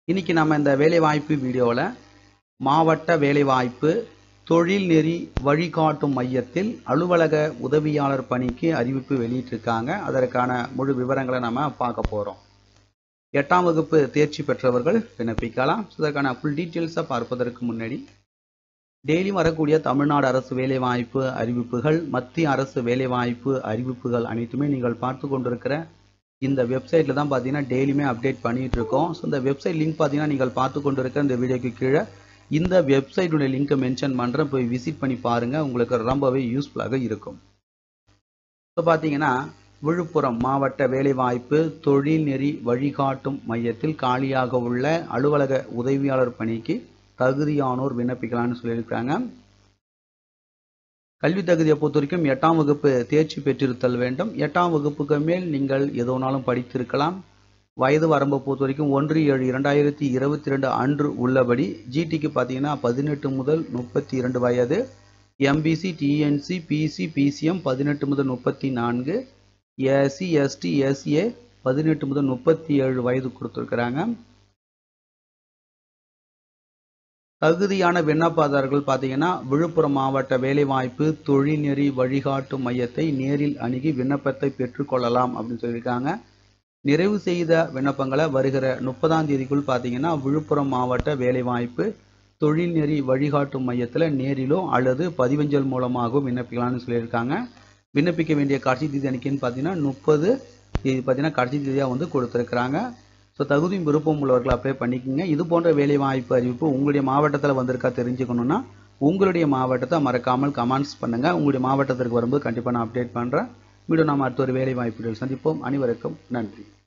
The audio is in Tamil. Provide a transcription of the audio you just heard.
இன்னைக்கு நம்ம இந்த வேலைவாய்ப்பு வீடியோவில் மாவட்ட வேலைவாய்ப்பு தொழில் நெறி வழிகாட்டும் மையத்தில் அலுவலக உதவியாளர் பணிக்கு அறிவிப்பு வெளியிட்டிருக்காங்க அதற்கான முழு விவரங்களை நம்ம பார்க்க போகிறோம் எட்டாம் வகுப்பு தேர்ச்சி பெற்றவர்கள் விண்ணப்பிக்கலாம் So, இதற்கான ஃபுல் டீட்டெயில்ஸை பார்ப்பதற்கு முன்னாடி டெய்லி வரக்கூடிய தமிழ்நாடு அரசு வேலைவாய்ப்பு அறிவிப்புகள் மத்திய அரசு வேலைவாய்ப்பு அறிவிப்புகள் அனைத்துமே நீங்கள் பார்த்து கொண்டிருக்கிற இந்த வெப்சைட்டில் தான் பார்த்தீங்கன்னா டெய்லியுமே அப்டேட் பண்ணிட்டு இருக்கோம் ஸோ இந்த வெப்சைட் லிங்க் பார்த்தீங்கன்னா நீங்கள் பார்த்து கொண்டிருக்கிற இந்த வீடியோக்கு கீழே இந்த வெப்சைட்டுடைய லிங்கை மென்ஷன் பண்ணுறேன் போய் விசிட் பண்ணி பாருங்கள் உங்களுக்கு ரொம்பவே யூஸ்ஃபுல்லாக இருக்கும் இப்போ பார்த்தீங்கன்னா விழுப்புரம் மாவட்ட வேலைவாய்ப்பு தொழில் நெறி வழிகாட்டும் மையத்தில் காலியாக உள்ள அலுவலக உதவியாளர் பணிக்கு தகுதியானோர் விண்ணப்பிக்கலாம்னு சொல்லியிருக்காங்க கல்வி தகுதியை பொறுத்த வரைக்கும் எட்டாம் வகுப்பு தேர்ச்சி பெற்றிருத்தல் வேண்டும் எட்டாம் வகுப்புக்கு மேல் நீங்கள் எதோனாலும் படித்திருக்கலாம் வயது வரம்பை பொறுத்த வரைக்கும் ஒன்று ஏழு இரண்டாயிரத்தி இருபத்தி ரெண்டு அன்று உள்ளபடி ஜிடிக்கு பார்த்தீங்கன்னா பதினெட்டு முதல் முப்பத்தி இரண்டு வயது எம்பிசி டிஎன்சி பிசி பிசிஎம் பதினெட்டு முதல் முப்பத்தி நான்கு எஸ்சி எஸ்டி எஸ்ஏ பதினெட்டு முதல் முப்பத்தி ஏழு வயது கொடுத்துருக்குறாங்க தகுதியான விண்ணப்பதாரர்கள் பார்த்தீங்கன்னா விழுப்புரம் மாவட்ட வேலைவாய்ப்பு தொழில்நெறி வழிகாட்டும் மையத்தை நேரில் அணுகி விண்ணப்பத்தை பெற்றுக்கொள்ளலாம் அப்படின்னு சொல்லியிருக்காங்க நிறைவு செய்த விண்ணப்பங்களை வருகிற முப்பதாம் தேதிக்குள் பார்த்தீங்கன்னா விழுப்புரம் மாவட்ட வேலைவாய்ப்பு தொழில்நெறி வழிகாட்டும் மையத்தில் நேரிலோ அல்லது பதிவஞ்சல் மூலமாகவும் விண்ணப்பிக்கலாம்னு சொல்லியிருக்காங்க விண்ணப்பிக்க வேண்டிய கடைசி தேதி அன்னைக்குன்னு பார்த்தீங்கன்னா முப்பது தேதி பார்த்தீங்கன்னா கடைசி தேதியாக வந்து கொடுத்துருக்குறாங்க ஸோ தகுதியும் விருப்பம் உள்ளவர்கள் அப்ளை பண்ணிக்கோங்க இது போன்ற வேலைவாய்ப்பு அறிவிப்பு உங்களுடைய மாவட்டத்தில் வந்திருக்கா தெரிஞ்சுக்கணுன்னா உங்களுடைய மாவட்டத்தை மறக்காமல் கமெண்ட்ஸ் பண்ணுங்கள் உங்களுடைய மாவட்டத்திற்கு வரும்போது கண்டிப்பாக நான் அப்டேட் பண்ணுறேன் மீண்டும் நாம் அடுத்த ஒரு வேலைவாய்ப்புகள் சந்திப்போம் அனைவருக்கும் நன்றி